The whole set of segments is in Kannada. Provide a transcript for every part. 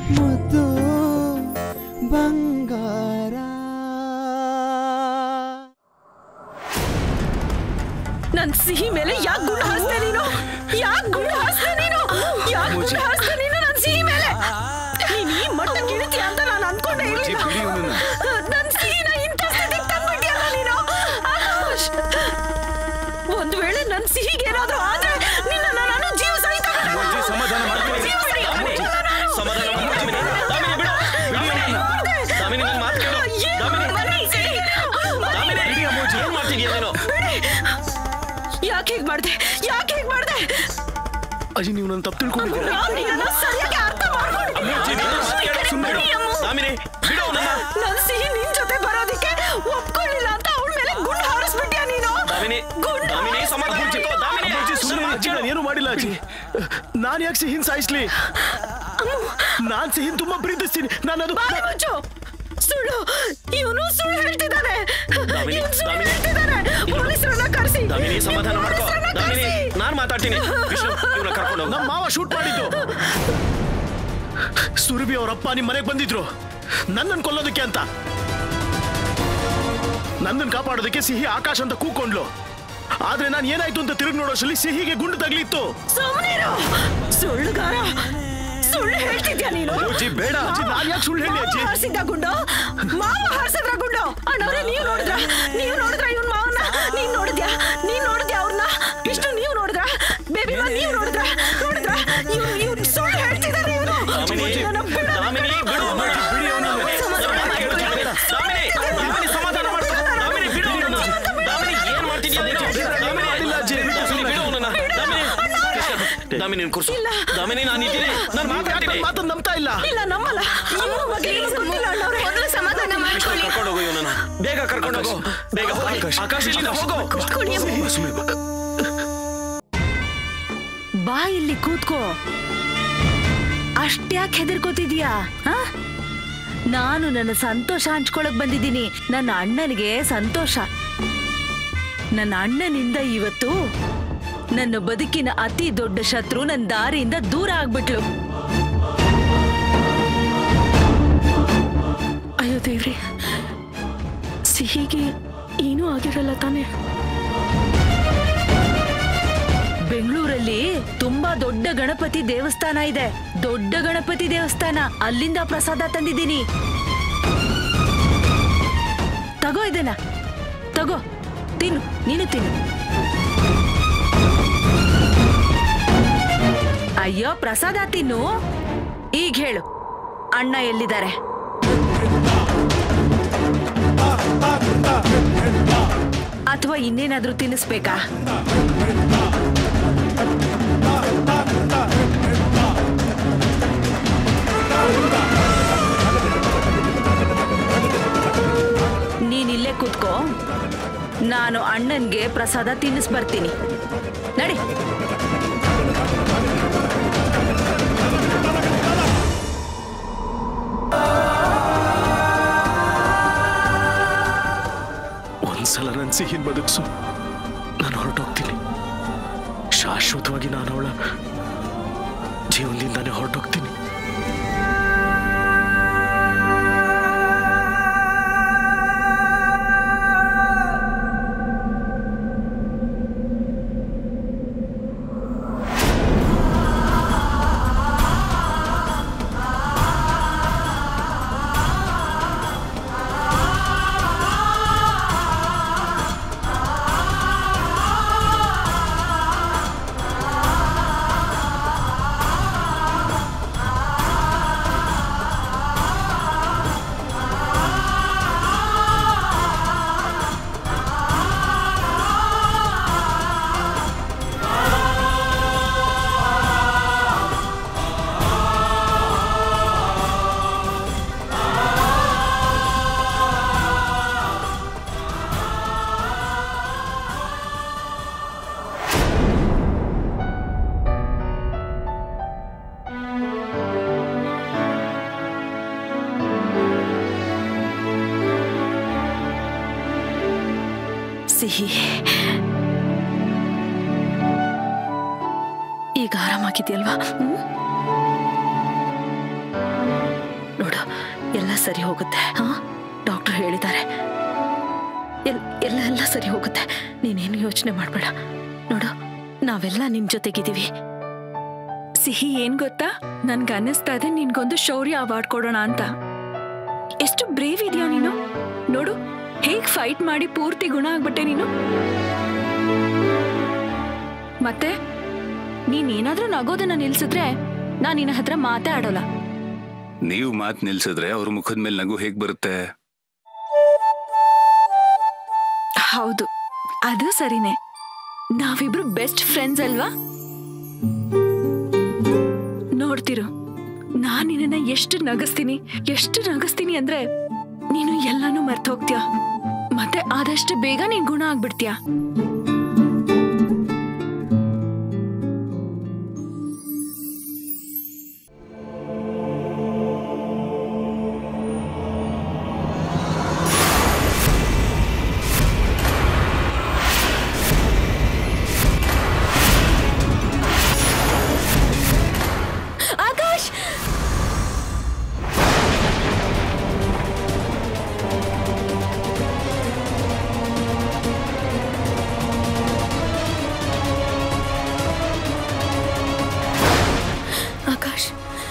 ಮುದ್ದು ಬಂಗಾರ ನನ್ ಸಿಹಿ ಮೇಲೆ ಯಾಕೆ ಗುಂಡು ಹಾರಿಸ್ದೆ ನೀನು ಯಾಕೆ ಗುಂಡು ಹಾರಿಸ್ದೆ ನೀನು ಯಾಕೆ ಗುಂಡು ಹಾರಿಸ್ದೆ ನೀನು ನನ್ ಸಿಹಿ ಮೇಲೆ ನೀನ್ ಈ ಮಟ್ಟಕ್ಕೆ ಇಳಿತೀಯ ಅಂತ ನಾನು ಅನ್ಕೊಂಡೇ ಇರ್ಲಿಲ್ಲ ನನ್ ಸಿಹಿನ ಇಂಥ ಸ್ಥಿತಿಗೆ ತಂದ್ಬಿಟ್ಟಿಯಲ್ಲ ನೀನು ಆಕಾಶ್ ಒಂದ್ ವೇಳೆ ನನ್ ಸಿಹಿಗೆ ಏನಾದ್ರೂ ಆದ್ರೆ ನಿನ್ನ ನಾನು ಜೀವ ಸಹಿತ ಅಮ್ಮಜ್ಜಿ, ಸಮಾಧಾನ ಮಾಡ್ಕೊಳ್ಳಿ. ಜೀವ ಸಹಿತ ಅಮ್ಮಜ್ಜಿ, ನಾನು- ಸಮಾಧಾನ ಮಾಡ್ಕೊಳ್ಳಿ. ದಾಮಿನಿ, ಬಿಡು. ಬಿಡು ನನ್ನನ್ನ. ದಾಮಿನಿ, ನನ್ ಮಾತು ಕೇಳು. ಏನು ದಾಮಿನಿ. ಮನೆ ಸಿಹಿ? ದಾಮಿನಿ, ಬಿಡಿ ಅಮ್ಮಜ್ಜಿ, ಏನ್ ಮಾಡ್ತಿದ್ಯಾ ನೀನು ಯಾಕೆ ಹೀಗ್ ಮಾಡ್ದೆ ಯಾಕೆ ಹೀಗ್ ಮಾಡ್ದೆ ಅಜ್ಜಿ ನೀವು ನನ್ನ ತಪ್ಪು ತಿಳ್ಕೊಂಡಿದ್ದೀರಾ ನಾನ್ ನಿನ್ನನ್ನ ಸರಿಯಾಗಿ ಅರ್ಥ ಮಾಡ್ಕೊಂಡಿದ್ದೀನಿ. ಅಮ್ಮಜ್ಜಿ, ನೀನು ಮಾತು ಕೇಳು, ಸುಮ್ನೆ ಬಿಡು. ಬಿಡಿ ಅಮ್ಮ. ದಾಮಿನಿ ಬಿಡು ಅವನನ್ನ. ನನ್ ಸಿಹಿ ನಿನ್ ಜೊತೆ ಬರೋದಿಕ್ಕೆ ಒಪ್ಕೊಳ್ಳಿಲ್ಲ ಅಂತ ಅವಳ ಮೇಲೆ ಗುಂಡು ಹಾರಿಸ್ಬಿಟ್ಯಾ ನೀನು ದಾಮಿನಿ ಗುಂಡು ದಾಮಿನಿ ಸಮಾಧಾನ ಮಾಡ್ಕೋ. ದಾಮಿನಿ ಅಜ್ಜಿ ಸುಮ್ಮನೆ ನನ್ನ ಅಜ್ಜಿ ಮಾತು ನಾನು ಏನು ಮಾಡಿಲ್ಲ ಅಜ್ಜಿ ನಾನು ಯಾಕೆ ಸಿಹಿನ್ ಸಾಯಿಸ್ಲಿ ನಾನ್ ಸಿಹಿನ್ ತುಂಬಾ ಪ್ರೀತಿಸ್ತೀನಿ ನಾನು ಅದು ಬಾಯಿ ಮುಚ್ಚು ಸುಳ್ಳು ಇವನು ಸುಳ್ಳು ಹೇಳ್ತಿದ್ದಾನೆ ದಾಮಿನಿ, ಇವ್ನು ಸುಳ್ಳು ದಾಮಿನಿ. ಹೇಳ್ತಿದ್ದಾನೆ ಪೊಲೀಸರನ್ನ ಕರೆಸಿ ದಾಮಿನಿ ಸಮಾಧಾನ ಮಾಡ್ಕೋ ದಾಮಿನಿ ಕರೆಸಿ ನಾನ್ ಮಾತಾಡ್ತೀನಿ ವಿಷ್ಣು ಇವ್ನ ಕರ್ಕೊಂಡು ಹೋಗು. ನಮ್ಮ ಮಾವ ಶೂಟ್ ಮಾಡಿದ್ದು ಸುರಭಿ ಅವರಪ್ಪ ನಿಮ್ ಮನೆಗೆ ಬಂದಿದ್ರು ನನ್ನನ್ನು ಕೊಲ್ಲೋದಕ್ಕೆ ಅಂತ ನನ್ನನ್ನು ಕಾಪಾಡೋದಕ್ಕೆ ಸಿಹಿ ಆಕಾಶ್ ಅಂತ ಕೂಕೊಂಡ್ಲು ಆದ್ರೆ ನಾನು ಏನಾಯ್ತು ಅಂತ ತಿರುಗಿ ನೋಡೋಷ್ಟರಲ್ಲಿ ಸಿಹಿಗೆ ಗುಂಡು ತಗಲಿತ್ತು ಸುಮ್ಮನಿರು ಸುಳ್ಳುಗಾರ ಸುಳ್ಳು ಹೇಳ್ತಿದ್ಯಾ ನೀನು ಅಜ್ಜಿ ಬೇಡ ಅಜ್ಜಿ ನಾನು ಯಾಕೆ ಸುಳ್ಳು ಹೇಳಿ ಅಜ್ಜಿ ಮಾವ ಹಾರ್ಸಿದ್ದ ಗುಂಡು ಮಾವ ಹಾರ್ಸಿದ್ರ ಗುಂಡು ಅಣ್ಣವ್ರೆ ನೀವ್ ನೋಡಿದ್ರ ನೀವ್ ನೋಡಿದ್ರ ಇವನ್ ಮಾವನ್ನ ನೀನ್ ನೋಡಿದ್ಯಾ ನೀನ್ ನೋಡಿದ್ಯಾ ಅವ್ರನ್ನ ಇಷ್ಟು ನೀವ್ ನೋಡಿದ್ರ ಬೇಬಿ ನೀವ್ ನೋಡಿದ್ರ ನೋಡಿದ್ರ ಇವ್ನು ಇವ್ನು ಸುಳ್ಳು ಹೇಳ್ತಿದಾರೆ ಇವನು ದಾಮಿನಿ ದಾಮಿನಿ ಬಿಡು ಅಮ್ಮಜ್ಜಿ, ಬಿಡಿ ಅವನನ್ನ. ದಾಮಿನಿ ದಾಮಿನಿ ಸಮಾಧಾನ ಮಾಡ್ಕೋ ದಾಮಿನಿ ಬಿಡು ಅವನನ್ನ. ದಾಮಿನಿ ಏನ್ ಮಾಡ್ತಿದ್ಯಾ ನೀನು? ದಾಮಿನಿ ಮಾಡಿಲ್ಲ ಅಜ್ಜಿ, ಬಿಡು ದಾಮಿನಿ, ಬಿಡು ಅವನನ್ನ. ದಾಮಿನಿ ಕೃಷ್ಣ, ದಾಮಿನಿ ನೀನ್ ಕೂರ್ಸು ಇಲ್ಲ. ದಾಮಿನಿ ನಾನು ಇದ್ದೀನಿ ನಾನು ಮಾತಾಡ್ತೀನಿ ಮಾತನ್ನ ನಂಬ್ತಾ ಇಲ್ಲ ಇಲ್ಲ ನಮ್ಮಲ್ಲ ಇವ್ನ ಬಗ್ಗೆ ಏನು ಗೊತ್ತಿಲ್ಲ ಅಣ್ಣವ್ರೆ ಮೊದಲು ಸಮಾಧಾನ ಮಾಡ್ಕೊಳ್ಳಿ ಕರ್ಕೊಂಡು ಹೋಗು ಇವನನ್ನ ಬೇಗ ಕರ್ಕೊಂಡು ಹೋಗು ಬೇಗ ಹೋಗಿ ಆಕಾಶ ಇಲ್ಲಿಂದ ಹೋಗು ಬಾ ಇಲ್ಲಿ ಕೂತ್ಕೋ ಅಷ್ಟ್ಯಾಕ್ ಹೆದರ್ಕೋತಿದ್ಯಾ ಆ? ನಾನು ನನ್ನ ಸಂತೋಷ ಹಂಚ್ಕೊಳಕ್ ಬಂದಿದ್ದೀನಿ ನನ್ನ ಅಣ್ಣನಿಗೆ ಸಂತೋಷ ನನ್ನ ಅಣ್ಣನಿಂದ ಇವತ್ತು ನನ್ನ ಬದುಕಿನ ಅತಿ ದೊಡ್ಡ ಶತ್ರು ನನ್ನ ದಾರಿಯಿಂದ ದೂರ ಆಗ್ಬಿಟ್ಲು ಅಯ್ಯೋ ದೇವ್ರಿ ಸಿಹಿಗೆ ಏನೂ ಆಗಿರಲ್ಲ ತಾನೇ ಬೆಂಗಳೂರಲ್ಲಿ ತುಂಬಾ ದೊಡ್ಡ ಗಣಪತಿ ದೇವಸ್ಥಾನ ಇದೆ ದೊಡ್ಡ ಗಣಪತಿ ದೇವಸ್ಥಾನ ಅಲ್ಲಿಂದ ಪ್ರಸಾದ ತಂದಿದ್ದೀನಿ ತಗೋ ಇದನ್ನ ತಗೋ ತಿನ್ನು ನೀನು ತಿನ್ನು ಅಯ್ಯೋ ಪ್ರಸಾದ ತಿನ್ನು ಈಗ ಹೇಳು ಅಣ್ಣ ಎಲ್ಲಿದ್ದಾರೆ ಅಥವಾ ಇನ್ನೇನಾದ್ರೂ ತಿನ್ನಿಸ್ಬೇಕಾ ನೀನ್ ಇಲ್ಲೇ ಕೂತ್ಕೋ ನಾನು ಅಣ್ಣನ್ಗೆ ಪ್ರಸಾದ ತಿನ್ನಿಸ್ ಬರ್ತೀನಿ ನಡಿ ಒಂದ್ಸಲ ನನ್ನ ಸಿಹಿನ್ ಬದುಕ್ಸು ನಾನು ಹೊರಟೋಗ್ತೀನಿ ಶಾಶ್ವತವಾಗಿ ನಾನು ಅವಳ ಜೀವನದಿಂದಾನೇ ಹೊರಟೋಗ್ತೀನಿ ಸಿಹಿ ಈಗ ಆರಾಮಾಗಿದೆಯಲ್ವಾ ಹ್ಮ್? ಸರಿ ಹೋಗುತ್ತೆ ಹಾ ಡಾಕ್ಟರ್ ಹೇಳಿದ್ದಾರೆ ಎಲ್ ಎಲ್ಲ ಎಲ್ಲ ಸರಿ ಹೋಗುತ್ತೆ ನೀನೇನು ಯೋಚನೆ ಮಾಡಬೇಡ ನೋಡು ನಾವೆಲ್ಲ ನಿನ್ ಜೊತೆಗಿದ್ದೀವಿ ಸಿಹಿ ಏನ್ ಗೊತ್ತಾ ನನ್ಗೆ ಅನ್ನಿಸ್ತಾ ಇದೆ ನಿನ್ಗೊಂದು ಶೌರ್ಯ ಅವಾರ್ಡ್ ಕೊಡೋಣ ಅಂತ ಎಷ್ಟು ಬ್ರೇವ್ ಇದೆಯಾ ನೀನು ನೋಡು ಹೇಗ್ ಫೈಟ್ ಮಾಡಿ ಪೂರ್ತಿ ಗುಣ ಆಗ್ಬಿಟ್ಟೆ ನೀನು ಮತ್ತೆ ನೀನ್ ಏನಾದ್ರೂ ನಗೋದನ್ನ ನಿಲ್ಸಿದ್ರೆ ನಾನ್ ನಿನ್ನ ಹತ್ರ ಮಾತೇ ಆಡೋಲ್ಲ ನೀವು ಮಾತ್ ನಿಲ್ಸಿದ್ರೆ ಅವ್ರ ಮುಖದ ಮೇಲೆ ನಗು ಹೇಗ್ ಬರುತ್ತೆ ಹೌದು ಅದು ಸರಿನೇ ನಾವಿಬ್ರು ಬೆಸ್ಟ್ ಫ್ರೆಂಡ್ಸ್ ಅಲ್ವಾ ನೋಡ್ತಿರು ನಾನ್ ನಿನ್ನ ಎಷ್ಟು ನಗಸ್ತೀನಿ ಎಷ್ಟು ನಗಸ್ತೀನಿ ಅಂದ್ರೆ ನೀನು ಎಲ್ಲಾನು ಮರ್ತ ಹೋಗ್ತೀಯ ಮತ್ತೆ ಆದಷ್ಟು ಬೇಗ ನೀನ್ ಗುಣ ಆಗ್ಬಿಡ್ತೀಯ ಆಕಾಶ್ ಆಕಾಶ್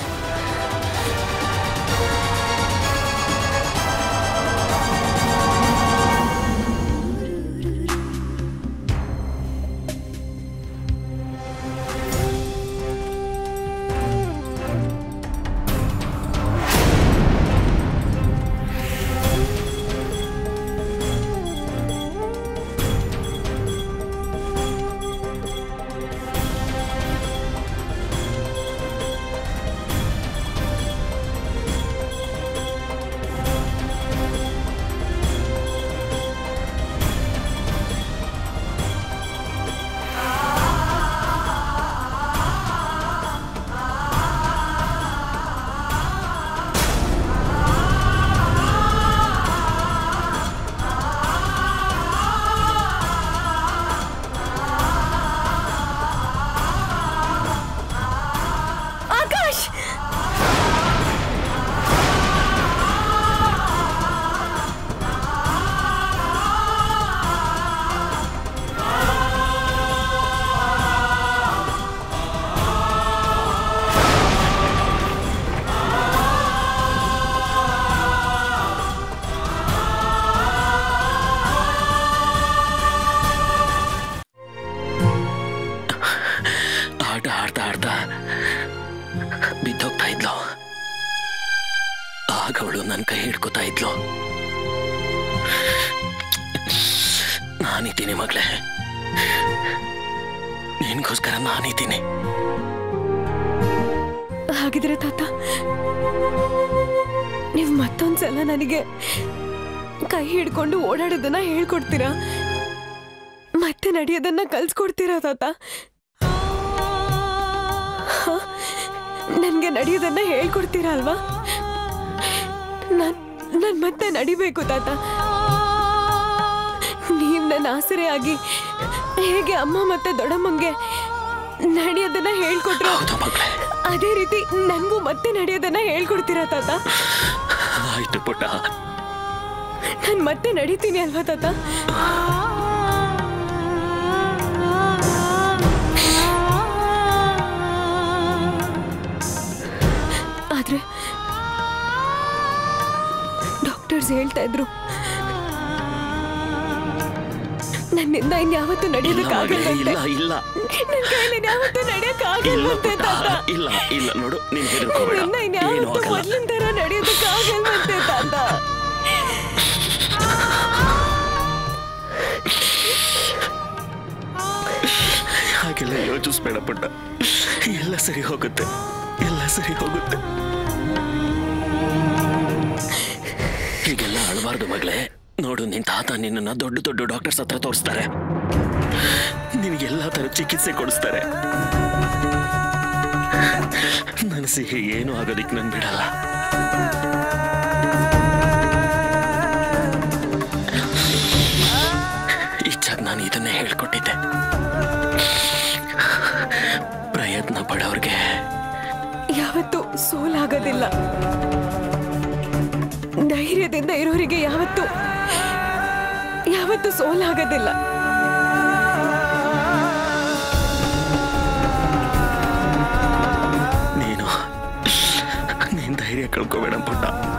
ಆಕಾಶ್ ಆಟ ಆಡ್ತಾ ಆಡ್ತಾ ಬಿದ್ದೋಗ್ತಾ ಇದ್ಲು ಆಗ ಅವಳು ನನ್ನ ಕೈ ಹಿಡ್ಕೋತಾ ಇದ್ಲು ನಾನಿದ್ದೀನಿ ಮಗಳೇ ನಿನ್ಗೋಸ್ಕರ ನಾನಿದ್ದೀನಿ ಹಾಗಿದ್ರೆ ತಾತ ನೀವು ಮತ್ತೊಂದ್ಸಲ ನನಗೆ ಕೈ ಹಿಡ್ಕೊಂಡು ಓಡಾಡೋದನ್ನ ಹೇಳ್ಕೊಡ್ತೀರಾ ಮತ್ತೆ ನಡೆಯೋದನ್ನ ಕಲ್ಸ್ಕೊಡ್ತೀರಾ ತಾತ ಹ? ನನ್ಗೆ ನಡೆಯೋದನ್ನ ಹೇಳ್ಕೊಡ್ತೀರಾ ಅಲ್ವಾ ನಾನ್ ನಾನ್ ಮತ್ತೆ ನಡಿಬೇಕು ತಾತ ನೀವ್ ನನ್ನ ಆಸರೆಯಾಗಿ ಹೇಗೆ ಅಮ್ಮ ಮತ್ತೆ ದೊಡ್ಡಮ್ಮಂಗೆ ನಡೆಯೋದನ್ನ ಹೇಳ್ಕೊಟ್ರು ಹೌದು ಮಗಳೇ ಅದೇ ರೀತಿ ನನ್ಗೂ ಮತ್ತೆ ನಡೆಯೋದನ್ನ ಹೇಳ್ಕೊಡ್ತೀರಾ ತಾತ ಆಯ್ತು ಪುಟ್ಟ ನಾನ್ ಮತ್ತೆ ನಡೀತೀನಿ ಅಲ್ವಾ ತಾತ ಆದ್ರೆ ಡಾಕ್ಟರ್ಸ್ ಹೇಳ್ತಾ ಇದ್ರು ನನ್ನಿಂದ ಇನ್ಯಾವತ್ತೂ ಇಲ್ಲ ಮಗಳೇ ನಡೆಯೋದಕ್ಕಾಗಲ್ಲ ಇಲ್ಲ ಇಲ್ಲ ನನ್ ಕೈಲಿ ಇನ್ಯಾವತ್ತೂ ಇಲ್ಲ ನಡೆಯಕ್ಕಾಗಲ್ವಂತೆ ಪುಟ್ಟ ತಾತ ಇಲ್ಲ ಇಲ್ಲ ನೋಡು ನೀನ್ ಹೆದರ್ಕೋಬೇಡ ನಿನ್ನ ಏನು ಇನ್ಯಾವತ್ತೂ ಆಗಲ್ಲ ಮೊದ್ಲಿನ ತರ ನಡೆಯೋದಕ್ಕಾಗಲ್ವಂತೆ ತಾತ ಹಾಗೆಲ್ಲ ಯೋಚಿಸ್ಬೇಡ ಪುಟ್ಟ ಎಲ್ಲ ಸರಿ ಹೋಗುತ್ತೆ ಎಲ್ಲ ಸರಿ ಹೋಗುತ್ತೆ ಹೀಗೆಲ್ಲ ಅಳಬಾರ್ದು ಮಗಳೇ ನೋಡು ನಿನ್ ತಾತ ನಿನ್ನನ್ನ ದೊಡ್ಡ ದೊಡ್ಡ ಡಾಕ್ಟರ್ಸ್ ಹತ್ರ ತೋರಿಸ್ತಾರೆ ನಿನಗೆಲ್ಲ ತರ ಚಿಕಿತ್ಸೆ ಕೊಡಿಸ್ತಾರೆ ನನ್ನ ಸಿಹಿ ಏನು ಆಗೋದಿಕ್ ನನ್ ಬಿಡಲ್ಲ ಇಚ್ಛಾಗ್ ನಾನು ಇದನ್ನೇ ಹೇಳ್ಕೊಟ್ಟಿದ್ದೆ ಪ್ರಯತ್ನ ಪಡೋರ್ಗೆ ಯಾವತ್ತೂ ಸೋಲಾಗೋದಿಲ್ಲ ಧೈರ್ಯದಿಂದ ಇರೋರಿಗೆ ಯಾವತ್ತು ಯಾವತ್ತು ಸೋಲಾಗೋದಿಲ್ಲ ನೀನು ನೀನ್ ಧೈರ್ಯ ಕಳ್ಕೋಬೇಡ ಪುಟ್ಟ